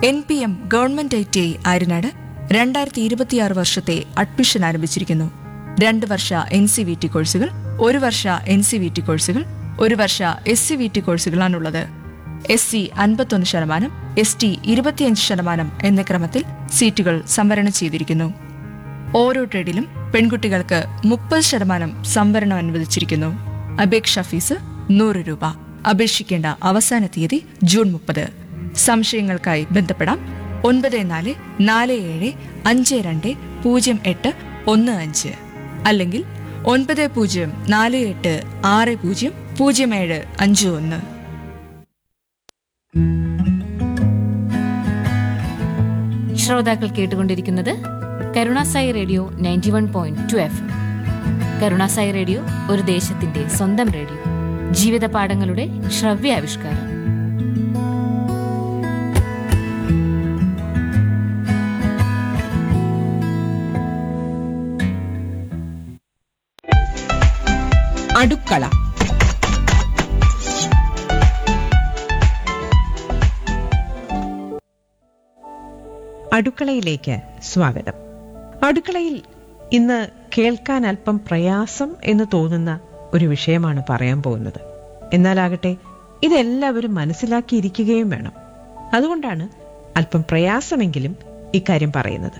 N P M government I T I Aryanad രണ്ടായിരത്തി ഇരുപത്തിയാറ് വർഷത്തെ അഡ്മിഷൻ ആരംഭിച്ചിരിക്കുന്നു രണ്ട് വർഷ എൻ സി വി ടി കോഴ്സുകൾ ഒരു വർഷ എൻ സി വി ടി കോഴ്സുകൾ ഒരു വർഷ എസ് സി വി ടി കോഴ്സുകളാണുള്ളത് എസ് സി അൻപത്തൊന്ന് ശതമാനം എസ് ടി ഇരുപത്തിയഞ്ച് ശതമാനം എന്ന ക്രമത്തിൽ സീറ്റുകൾ സംവരണം ചെയ്തിരിക്കുന്നു ഓരോ ട്രേഡിലും പെൺകുട്ടികൾക്ക് മുപ്പത് ശതമാനം സംവരണം അനുവദിച്ചിരിക്കുന്നു അപേക്ഷാ ഫീസ് നൂറ് രൂപ അപേക്ഷിക്കേണ്ട അവസാന തീയതി ജൂൺ മുപ്പത് സംശയങ്ങൾക്കായി ബന്ധപ്പെടാം ഒൻപത് നാല് നാല് ഏഴ് അഞ്ച് രണ്ട് പൂജ്യം എട്ട് ഒന്ന് അഞ്ച് അല്ലെങ്കിൽ ഒൻപത് പൂജ്യം നാല് എട്ട് ആറ് പൂജ്യം പൂജ്യം ഏഴ് അഞ്ച് ഒന്ന് ശ്രോതാക്കൾ കേട്ടുകൊണ്ടിരിക്കുന്നത് Karunasai radio ninety one point two F Karunasai radio ഒരു ദേശത്തിന്റെ സ്വന്തം റേഡിയോ ജീവിത പാഠങ്ങളുടെ ശ്രവ്യാവിഷ്കാരം അടുക്കള അടുക്കളയിലേക്ക് സ്വാഗതം അടുക്കളയിൽ ഇന്ന് കേൾക്കാൻ അല്പം പ്രയാസം എന്ന് തോന്നുന്ന ഒരു വിഷയമാണ് പറയാൻ പോകുന്നത് എന്നാലാകട്ടെ ഇതെല്ലാവരും മനസ്സിലാക്കിയിരിക്കുകയും വേണം അതുകൊണ്ടാണ് അല്പം പ്രയാസമെങ്കിലും ഇക്കാര്യം പറയുന്നത്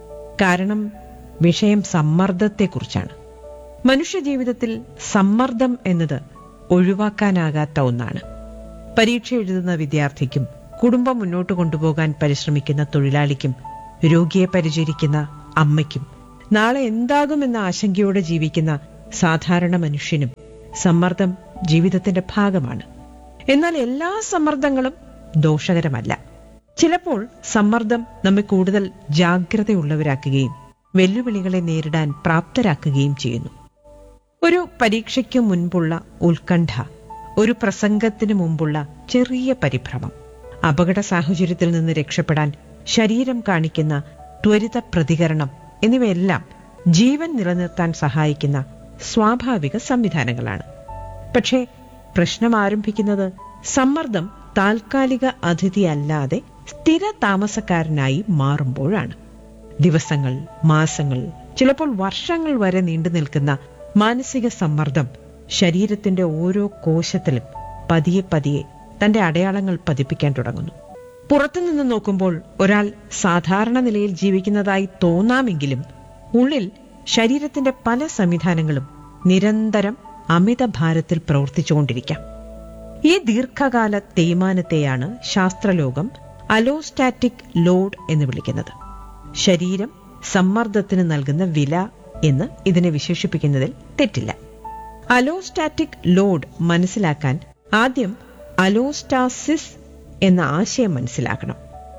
കാരണം വിഷയം സമ്മർദ്ദത്തെക്കുറിച്ചാണ് മനുഷ്യജീവിതത്തിൽ സമ്മർദ്ദം എന്നത് ഒഴിവാക്കാനാകാത്ത ഒന്നാണ് പരീക്ഷ എഴുതുന്ന വിദ്യാർത്ഥിക്കും കുടുംബം മുന്നോട്ട് കൊണ്ടുപോകാൻ പരിശ്രമിക്കുന്ന തൊഴിലാളിക്കും രോഗിയെ പരിചരിക്കുന്ന അമ്മയ്ക്കും നാളെ എന്താകുമെന്ന ആശങ്കയോടെ ജീവിക്കുന്ന സാധാരണ മനുഷ്യനും സമ്മർദ്ദം ജീവിതത്തിന്റെ ഭാഗമാണ് എന്നാൽ എല്ലാ സമ്മർദ്ദങ്ങളും ദോഷകരമല്ല ചിലപ്പോൾ സമ്മർദ്ദം നമ്മെ കൂടുതൽ ജാഗ്രതയുള്ളവരാക്കുകയും വെല്ലുവിളികളെ നേരിടാൻ പ്രാപ്തരാക്കുകയും ചെയ്യുന്നു ഒരു പരീക്ഷയ്ക്ക് മുൻപുള്ള ഉത്കണ്ഠ ഒരു പ്രസംഗത്തിന് മുമ്പുള്ള ചെറിയ പരിഭ്രമം അപകട സാഹചര്യത്തിൽ നിന്ന് രക്ഷപ്പെടാൻ ശരീരം കാണിക്കുന്ന ത്വരിത പ്രതികരണം എന്നിവയെല്ലാം ജീവൻ നിലനിർത്താൻ സഹായിക്കുന്ന സ്വാഭാവിക സംവിധാനങ്ങളാണ് പക്ഷേ പ്രശ്നം ആരംഭിക്കുന്നത് സമ്മർദ്ദം താൽക്കാലിക അതിഥിയല്ലാതെ സ്ഥിര താമസക്കാരനായി മാറുമ്പോഴാണ് ദിവസങ്ങൾ മാസങ്ങൾ ചിലപ്പോൾ വർഷങ്ങൾ വരെ നീണ്ടു നിൽക്കുന്ന മാനസിക സമ്മർദ്ദം ശരീരത്തിന്റെ ഓരോ കോശത്തിലും പതിയെ പതിയെ തന്റെ അടയാളങ്ങൾ പതിപ്പിക്കാൻ തുടങ്ങുന്നു പുറത്തുനിന്ന് നോക്കുമ്പോൾ ഒരാൾ സാധാരണ നിലയിൽ ജീവിക്കുന്നതായി തോന്നാമെങ്കിലും ഉള്ളിൽ ശരീരത്തിന്റെ പല സംവിധാനങ്ങളും നിരന്തരം അമിത ഭാരത്തിൽ പ്രവർത്തിച്ചുകൊണ്ടിരിക്കാം ഈ ദീർഘകാല തേയ്മാനത്തെയാണ് ശാസ്ത്രലോകം അലോസ്റ്റാറ്റിക് ലോഡ് എന്ന് വിളിക്കുന്നത് ശരീരം സമ്മർദ്ദത്തിന് നൽകുന്ന വില എന്ന് ഇതിനെ വിശേഷിപ്പിക്കുന്നതിൽ തെറ്റില്ല അലോസ്റ്റാറ്റിക് ലോഡ് മനസ്സിലാക്കാൻ ആദ്യം അലോസ്റ്റാസിസ് എന്ന ആശയം മനസ്സിലാക്കണം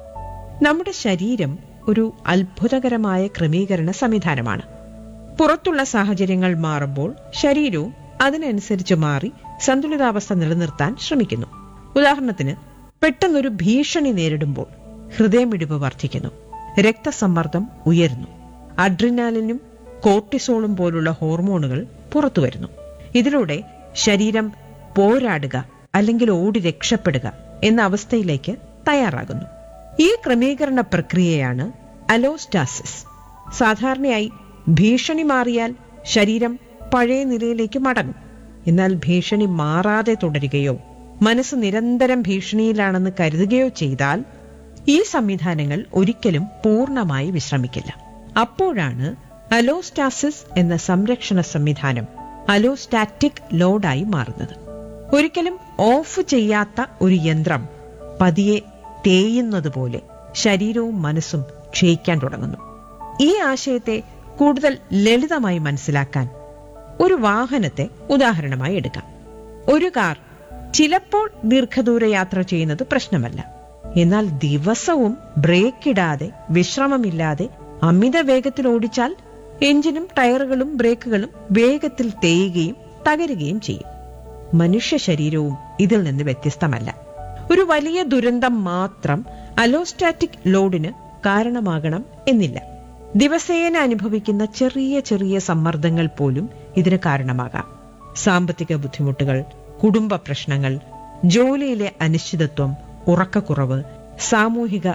നമ്മുടെ ശരീരം ഒരു അത്ഭുതകരമായ ക്രമീകരണ സംവിധാനമാണ് പുറത്തുള്ള സാഹചര്യങ്ങൾ മാറുമ്പോൾ ശരീരവും അതിനനുസരിച്ച് മാറി സന്തുലിതാവസ്ഥ നിലനിർത്താൻ ശ്രമിക്കുന്നു ഉദാഹരണത്തിന് പെട്ടെന്നൊരു ഭീഷണി നേരിടുമ്പോൾ ഹൃദയമിടിപ്പ് വർദ്ധിക്കുന്നു രക്തസമ്മർദ്ദം ഉയരുന്നു അഡ്രിനാലിനും കോർട്ടിസോളും പോലുള്ള ഹോർമോണുകൾ പുറത്തുവരുന്നു ഇതിലൂടെ ശരീരം പോരാടുക അല്ലെങ്കിൽ ഓടി രക്ഷപ്പെടുക എന്ന അവസ്ഥയിലേക്ക് തയ്യാറാകുന്നു ഈ ക്രമീകരണ പ്രക്രിയയാണ് അലോസ്റ്റാസിസ് സാധാരണയായി ഭീഷണി മാറിയാൽ ശരീരം പഴയ നിലയിലേക്ക് മടങ്ങും എന്നാൽ ഭീഷണി മാറാതെ തുടരുകയോ മനസ്സ് നിരന്തരം ഭീഷണിയിലാണെന്ന് കരുതുകയോ ചെയ്താൽ ഈ സംവിധാനങ്ങൾ ഒരിക്കലും പൂർണ്ണമായി വിശ്രമിക്കില്ല അപ്പോഴാണ് അലോസ്റ്റാസിസ് എന്ന സംരക്ഷണ സംവിധാനം അലോസ്റ്റാറ്റിക് ലോഡായി മാറുന്നത് ഒരിക്കലും ഓഫ് ചെയ്യാത്ത ഒരു യന്ത്രം പതിയെ തേയുന്നതുപോലെ ശരീരവും മനസ്സും ക്ഷയിക്കാൻ തുടങ്ങുന്നു ഈ ആശയത്തെ കൂടുതൽ ലളിതമായി മനസ്സിലാക്കാൻ ഒരു വാഹനത്തെ ഉദാഹരണമായി എടുക്കാം ഒരു കാർ ചിലപ്പോൾ ദീർഘദൂര യാത്ര ചെയ്യുന്നത് പ്രശ്നമല്ല എന്നാൽ ദിവസവും ബ്രേക്ക് ഇടാതെ വിശ്രമമില്ലാതെ അമിത വേഗത്തിൽ ഓടിച്ചാൽ എഞ്ചിനും ടയറുകളും ബ്രേക്കുകളും വേഗത്തിൽ തേയുകയും തകരുകയും ചെയ്യും മനുഷ്യ ശരീരവും ഇതിൽ നിന്ന് വ്യത്യസ്തമല്ല ഒരു വലിയ ദുരന്തം മാത്രം അലോസ്റ്റാറ്റിക് ലോഡിന് കാരണമാകണം എന്നില്ല ദിവസേന അനുഭവിക്കുന്ന ചെറിയ ചെറിയ സമ്മർദ്ദങ്ങൾ പോലും ഇതിന് കാരണമാകാം സാമ്പത്തിക ബുദ്ധിമുട്ടുകൾ കുടുംബ പ്രശ്നങ്ങൾ ജോലിയിലെ അനിശ്ചിതത്വം ഉറക്കക്കുറവ് സാമൂഹിക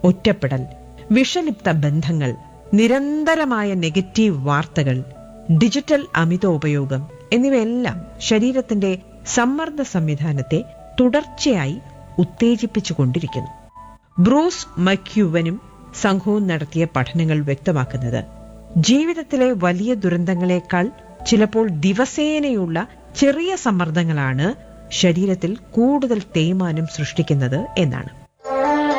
ഒറ്റപ്പെടൽ വിഷലിപ്ത ബന്ധങ്ങൾ നിരന്തരമായ നെഗറ്റീവ് വാർത്തകൾ ഡിജിറ്റൽ അമിതോപയോഗം എന്നിവയെല്ലാം ശരീരത്തിന്റെ സമ്മർദ്ദ സംവിധാനത്തെ തുടർച്ചയായി ഉത്തേജിപ്പിച്ചുകൊണ്ടിരിക്കുന്നു ബ്രൂസ് മക്യൂവനും സംഘവും നടത്തിയ പഠനങ്ങൾ വ്യക്തമാക്കുന്നത് ജീവിതത്തിലെ വലിയ ദുരന്തങ്ങളെക്കാൾ ചിലപ്പോൾ ദിവസേനയുള്ള ചെറിയ സമ്മർദ്ദങ്ങളാണ് ശരീരത്തിൽ കൂടുതൽ തേയ്മാനം സൃഷ്ടിക്കുന്നത് എന്നാണ്